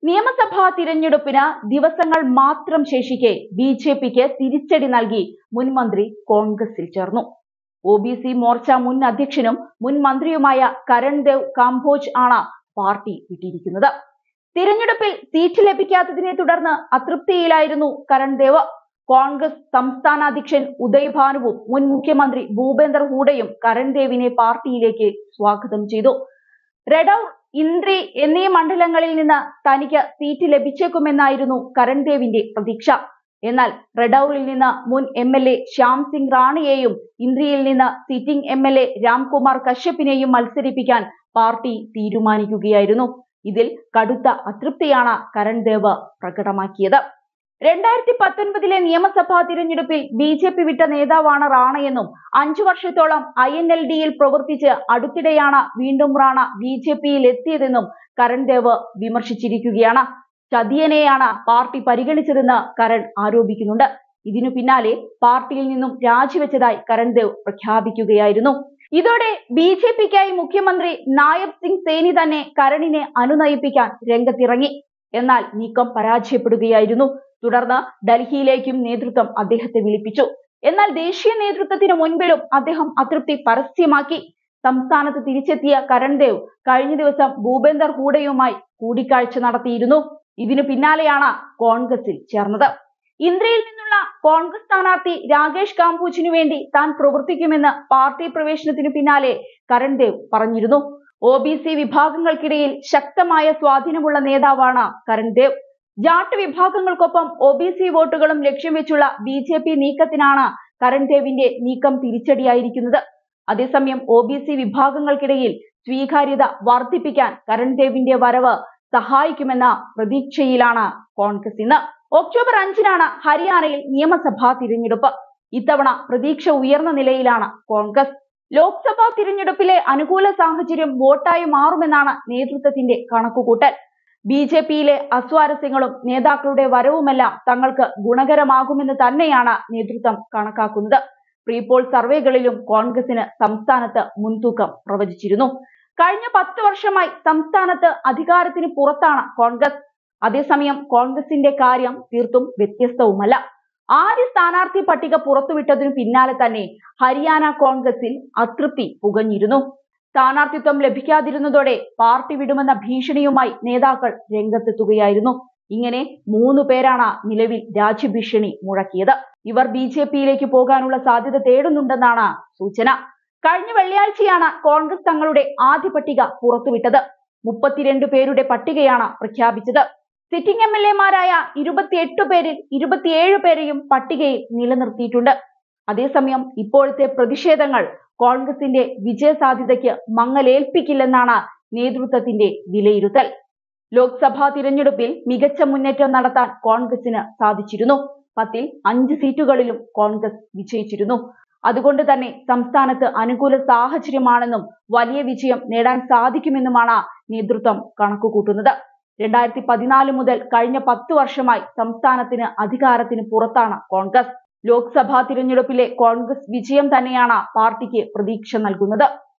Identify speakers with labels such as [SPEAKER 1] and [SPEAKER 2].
[SPEAKER 1] നിയമസഭാ തിരഞ്ഞെടുപ്പിന് ദിവസങ്ങൾ മാത്രം ശേഷിക്കെ ബി ജെ പിക്ക് തിരിച്ചടി നൽകി മുൻ മന്ത്രി കോൺഗ്രസിൽ ചേർന്നു ഒ ബി സി മോർച്ച മുൻ അധ്യക്ഷനും മുൻ മന്ത്രിയുമായ കരൺ ദേവ് കാംബോജ് ആണ് പാർട്ടി വിട്ടിരിക്കുന്നത് തിരഞ്ഞെടുപ്പിൽ സീറ്റ് ലഭിക്കാത്തതിനെ തുടർന്ന് അതൃപ്തിയിലായിരുന്നു കരൺ ദേവ് കോൺഗ്രസ് സംസ്ഥാന അധ്യക്ഷൻ ഉദയ് ഭാനുവും മുൻ മുഖ്യമന്ത്രി ഭൂപേന്ദർ ഹൂഡയും കരൺ ദേവിനെ പാർട്ടിയിലേക്ക് സ്വാഗതം ചെയ്തു റെഡൌർ ഇന്ദ്രി എന്നീ മണ്ഡലങ്ങളിൽ നിന്ന് തനിക്ക് സീറ്റ് ലഭിച്ചേക്കുമെന്നായിരുന്നു കരൺ ദേവിന്റെ പ്രതീക്ഷ എന്നാൽ റെഡൌറിൽ നിന്ന് മുൻ M L A Shyam Singh റാണിയെയും ഇന്ദ്രിയിൽ നിന്ന് sitting M L A Ramkumar കശ്യപിനെയും മത്സരിപ്പിക്കാൻ പാർട്ടി തീരുമാനിക്കുകയായിരുന്നു ഇതിൽ കടുത്ത അതൃപ്തിയാണ് കരൺ ദേവ് പ്രകടമാക്കിയത് രണ്ടായിരത്തി പത്തൊൻപതിലെ നിയമസഭാ തിരഞ്ഞെടുപ്പിൽ ബി ജെ പി വിട്ട നേതാവാണ് റാണയെന്നും അഞ്ചു വർഷത്തോളം ഐ എൻ എൽ ഡിയിൽ പ്രവർത്തിച്ച് അടുത്തിടെയാണ് വീണ്ടും റാണ ബി ജെ പിയിൽ എത്തിയതെന്നും കരൺ ദേവ് വിമർശിച്ചിരിക്കുകയാണ് ചതിയനെയാണ് പാർട്ടി പരിഗണിച്ചതെന്ന് കരൺ ആരോപിക്കുന്നുണ്ട് ഇതിനു പിന്നാലെ പാർട്ടിയിൽ നിന്നും രാജിവെച്ചതായി കരൺ ദേവ് പ്രഖ്യാപിക്കുകയായിരുന്നു ഇതോടെ ബി ജെ പിക്കായി മുഖ്യമന്ത്രി നായബ് സിംഗ് സേനി തന്നെ കരണിനെ അനുനയിപ്പിക്കാൻ രംഗത്തിറങ്ങി എന്നാൽ നീക്കം പരാജയപ്പെടുകയായിരുന്നു തുടർന്ന് ഡൽഹിയിലേക്കും നേതൃത്വം അദ്ദേഹത്തെ വിളിപ്പിച്ചു എന്നാൽ ദേശീയ നേതൃത്വത്തിന് മുൻപിലും അദ്ദേഹം അതൃപ്തി പരസ്യമാക്കി സംസ്ഥാനത്ത് തിരിച്ചെത്തിയ കരൺ ദേവ് കഴിഞ്ഞ ദിവസം ഭൂപേന്ദർ ഹൂഡയുമായി കൂടിക്കാഴ്ച നടത്തിയിരുന്നു ഇതിനു പിന്നാലെയാണ് കോൺഗ്രസിൽ ചേർന്നത് ഇന്ദ്രയിൽ നിന്നുള്ള കോൺഗ്രസ് സ്ഥാനാർത്ഥി രാകേഷ് കാംബോജിനു വേണ്ടി താൻ പ്രവർത്തിക്കുമെന്ന് പാർട്ടി പ്രവേശനത്തിനു പിന്നാലെ കരൺ ദേവ് പറഞ്ഞിരുന്നു ഒ ബി സി വിഭാഗങ്ങൾക്കിടയിൽ ശക്തമായ സ്വാധീനമുള്ള നേതാവാണ് കരൺ ദേവ് ജാട്ട് വിഭാഗങ്ങൾക്കൊപ്പം ഒ ബി സി വോട്ടുകളും ലക്ഷ്യം വെച്ചുള്ള ബി ജെ പി നീക്കത്തിനാണ് കരൺ ദേവിന്റെ നീക്കം തിരിച്ചടിയായിരിക്കുന്നത് അതേസമയം ഒ ബി സി വിഭാഗങ്ങൾക്കിടയിൽ സ്വീകാര്യത വർദ്ധിപ്പിക്കാൻ കരൺ ദേവിന്റെ വരവ് സഹായിക്കുമെന്ന പ്രതീക്ഷയിലാണ് കോൺഗ്രസ് ഇന്ന് ഒക്ടോബർ അഞ്ചിനാണ് ഹരിയാനയിൽ നിയമസഭാ തിരഞ്ഞെടുപ്പ് ഇത്തവണ പ്രതീക്ഷ ഉയർന്ന നിലയിലാണ് കോൺഗ്രസ് ലോക്സഭാ തിരഞ്ഞെടുപ്പിലെ അനുകൂല സാഹചര്യം വോട്ടായി മാറുമെന്നാണ് നേതൃത്വത്തിന്റെ കണക്കുകൂട്ടൽ ബി ജെ പിയിലെ അസ്വാരസ്യങ്ങളും നേതാക്കളുടെ വരവുമെല്ലാം തങ്ങൾക്ക് ഗുണകരമാകുമെന്ന് തന്നെയാണ് നേതൃത്വം കണക്കാക്കുന്നത് പ്രീപോൾ സർവേകളിലും കോൺഗ്രസിന് സംസ്ഥാനത്ത് മുൻതൂക്കം പ്രവചിച്ചിരുന്നു കഴിഞ്ഞ പത്ത് വർഷമായി സംസ്ഥാനത്ത് അധികാരത്തിന് പുറത്താണ് കോൺഗ്രസ് അതേസമയം കോൺഗ്രസിന്റെ കാര്യം തീർത്തും വ്യത്യസ്തവുമല്ല ആദ്യ സ്ഥാനാർത്ഥി പട്ടിക പുറത്തുവിട്ടതിനു പിന്നാലെ തന്നെ ഹരിയാന കോൺഗ്രസിൽ അതൃപ്തി പുകഞ്ഞിരുന്നു സ്ഥാനാർത്ഥിത്വം ലഭിക്കാതിരുന്നതോടെ പാർട്ടി വിടുമെന്ന ഭീഷണിയുമായി നേതാക്കൾ രംഗത്തെത്തുകയായിരുന്നു ഇങ്ങനെ മൂന്ന് പേരാണ് നിലവിൽ രാജ്യഭീഷണി മുഴക്കിയത് ഇവർ ബി ജെ പിയിലേക്ക് പോകാനുള്ള സാധ്യത തേടുന്നുണ്ടെന്നാണ് സൂചന കഴിഞ്ഞ വെള്ളിയാഴ്ചയാണ് കോൺഗ്രസ് തങ്ങളുടെ ആദ്യ പട്ടിക പുറത്തുവിട്ടത് മുപ്പത്തിരണ്ട് പേരുടെ പട്ടികയാണ് പ്രഖ്യാപിച്ചത് സിറ്റിംഗ് എം എൽ എമാരായ ഇരുപത്തിയെട്ട് പേരിൽ ഇരുപത്തിയേഴ് പേരെയും പട്ടികയിൽ നിലനിർത്തിയിട്ടുണ്ട് അതേസമയം ഇപ്പോഴത്തെ പ്രതിഷേധങ്ങൾ കോൺഗ്രസിന്റെ വിജയസാധ്യതയ്ക്ക് മങ്ങലേൽപ്പിക്കില്ലെന്നാണ് നേതൃത്വത്തിന്റെ വിലയിരുത്തൽ ലോക്സഭാ തിരഞ്ഞെടുപ്പിൽ മികച്ച മുന്നേറ്റം നടത്താൻ കോൺഗ്രസിന് സാധിച്ചിരുന്നു പത്തിൽ അഞ്ച് സീറ്റുകളിലും കോൺഗ്രസ് വിജയിച്ചിരുന്നു അതുകൊണ്ട് തന്നെ സംസ്ഥാനത്ത് അനുകൂല സാഹചര്യമാണെന്നും വലിയ വിജയം നേടാൻ സാധിക്കുമെന്നുമാണ് നേതൃത്വം കണക്കുകൂട്ടുന്നത് രണ്ടായിരത്തി പതിനാല് മുതൽ കഴിഞ്ഞ പത്ത് വർഷമായി സംസ്ഥാനത്തിന് അധികാരത്തിന് പുറത്താണ് കോൺഗ്രസ് ലോക്സഭാ തിരഞ്ഞെടുപ്പിലെ കോൺഗ്രസ് വിജയം തന്നെയാണ് പാർട്ടിക്ക് പ്രതീക്ഷ നൽകുന്നത്